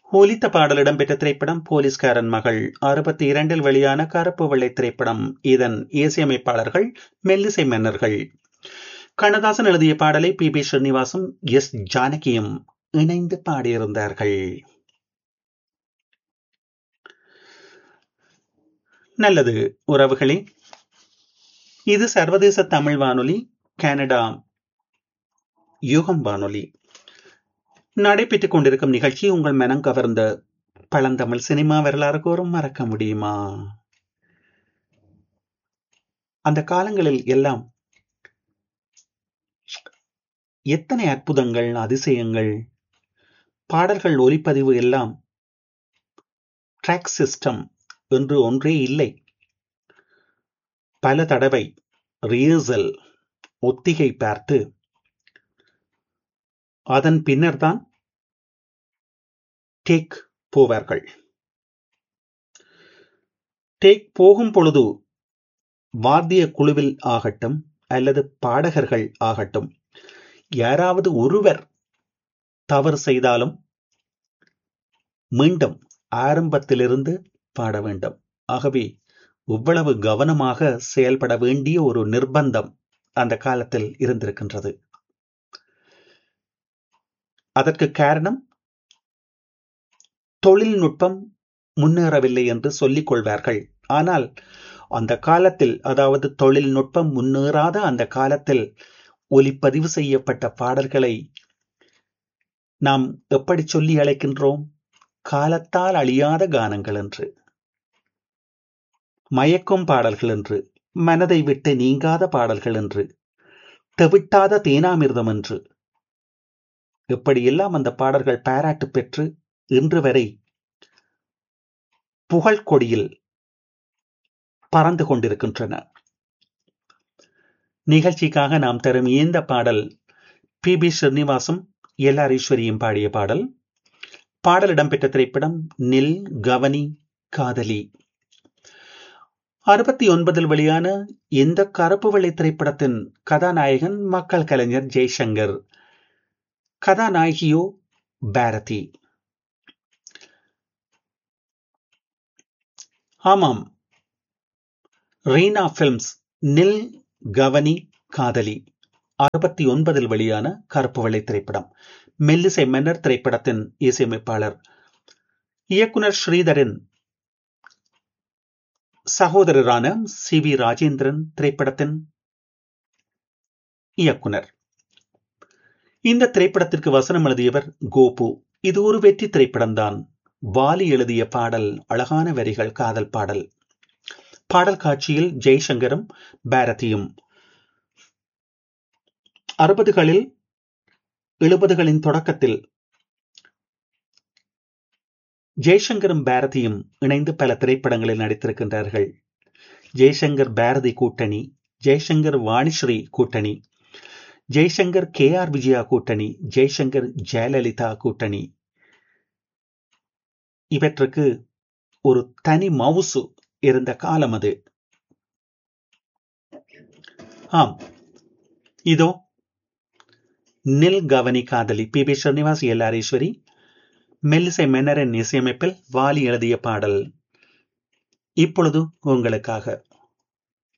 ஒலித்த பாடல் இடம்பெற்ற திரைப்படம் போலீஸ்காரன் மகள் அறுபத்தி இரண்டில் வெளியான கருப்பு வெள்ளை திரைப்படம் இதன் இசையமைப்பாளர்கள் மெல்லிசை மன்னர்கள் கண்ணதாசன் எழுதிய பாடலை பி பி ஸ்ரீனிவாசும் எஸ் ஜானகியும் இணைந்து பாடியிருந்தார்கள் நல்லது உறவுகளே இது சர்வதேச தமிழ் வானொலி கனடா யுகம் வானொலி நடைபெற்றுக் கொண்டிருக்கும் நிகழ்ச்சி உங்கள் மனம் கவர்ந்த பழந்தமிழ் சினிமா வரலாறு கூறும் மறக்க முடியுமா அந்த காலங்களில் எல்லாம் எத்தனை அற்புதங்கள் அதிசயங்கள் பாடல்கள் ஒலிப்பதிவு எல்லாம் ட்ராக் சிஸ்டம் என்று ஒன்றே இல்லை பல தடவை ரியர்சல் ஒத்திகை பார்த்து அதன் பின்னர்தான் டேக் போவார்கள் டேக் போகும் பொழுது வாத்திய குழுவில் ஆகட்டும் அல்லது பாடகர்கள் ஆகட்டும் யாராவது ஒருவர் தவறு செய்தாலும் மீண்டும் ஆரம்பத்திலிருந்து பாட வேண்டும் ஆகவே இவ்வளவு கவனமாக செயல்பட வேண்டிய ஒரு நிர்பந்தம் அந்த காலத்தில் இருந்திருக்கின்றது அதற்கு காரணம் தொழில்நுட்பம் முன்னேறவில்லை என்று சொல்லிக் கொள்வார்கள் ஆனால் அந்த காலத்தில் அதாவது தொழில்நுட்பம் முன்னேறாத அந்த காலத்தில் ஒலிப்பதிவு செய்யப்பட்ட பாடல்களை நாம் எப்படி சொல்லி அழைக்கின்றோம் காலத்தால் அழியாத கானங்கள் என்று மயக்கும் பாடல்கள் என்று மனதை விட்டு நீங்காத பாடல்கள் என்று தெவிட்டாத தேனாமிர்தம் என்று இப்படியெல்லாம் அந்த பாடல்கள் பாராட்டு பெற்று இன்று வரை புகழ் கொடியில் பறந்து கொண்டிருக்கின்றன நிகழ்ச்சிக்காக நாம் தரும் இந்த பாடல் பி பி ஸ்ரீனிவாசும் எல் ஆர் ஈஸ்வரியும் பாடிய பாடல் பாடல் இடம்பெற்ற திரைப்படம் நில் கவனி காதலி அறுபத்தி ஒன்பதில் வெளியான இந்த கருப்பு வெள்ளை திரைப்படத்தின் கதாநாயகன் மக்கள் கலைஞர் ஜெய்சங்கர் கதாநாயகியோ பாரதி ஆமாம் ரீனா பிலிம்ஸ் நில் கவனி காதலி அறுபத்தி ஒன்பதில் வெளியான கருப்பு வெள்ளை திரைப்படம் மெல்லிசை மன்னர் திரைப்படத்தின் இசையமைப்பாளர் இயக்குனர் ஸ்ரீதரின் சகோதரரான சி வி ராஜேந்திரன் திரைப்படத்தின் இயக்குனர் இந்த திரைப்படத்திற்கு வசனம் எழுதியவர் கோபு இது ஒரு வெற்றி திரைப்படம்தான் வாலி எழுதிய பாடல் அழகான வரிகள் காதல் பாடல் பாடல் காட்சியில் ஜெய்சங்கரும் பாரதியும் அறுபதுகளில் எழுபதுகளின் தொடக்கத்தில் ஜெய்சங்கரும் பாரதியும் இணைந்து பல திரைப்படங்களில் நடித்திருக்கின்றார்கள் ஜெய்சங்கர் பாரதி கூட்டணி ஜெய்சங்கர் வாணிஸ்ரீ கூட்டணி ஜெய்சங்கர் கே ஆர் விஜயா கூட்டணி ஜெய்சங்கர் ஜெயலலிதா கூட்டணி இவற்றுக்கு ஒரு தனி மவுசு இருந்த காலம் அது ஆம் இதோ நில் கவனி காதலி பி பி ஸ்ரீனிவாஸ் எல் ஆரீஸ்வரி மெல்லிசை மென்னரின் இசையமைப்பில் வாலி எழுதிய பாடல் இப்பொழுது உங்களுக்காக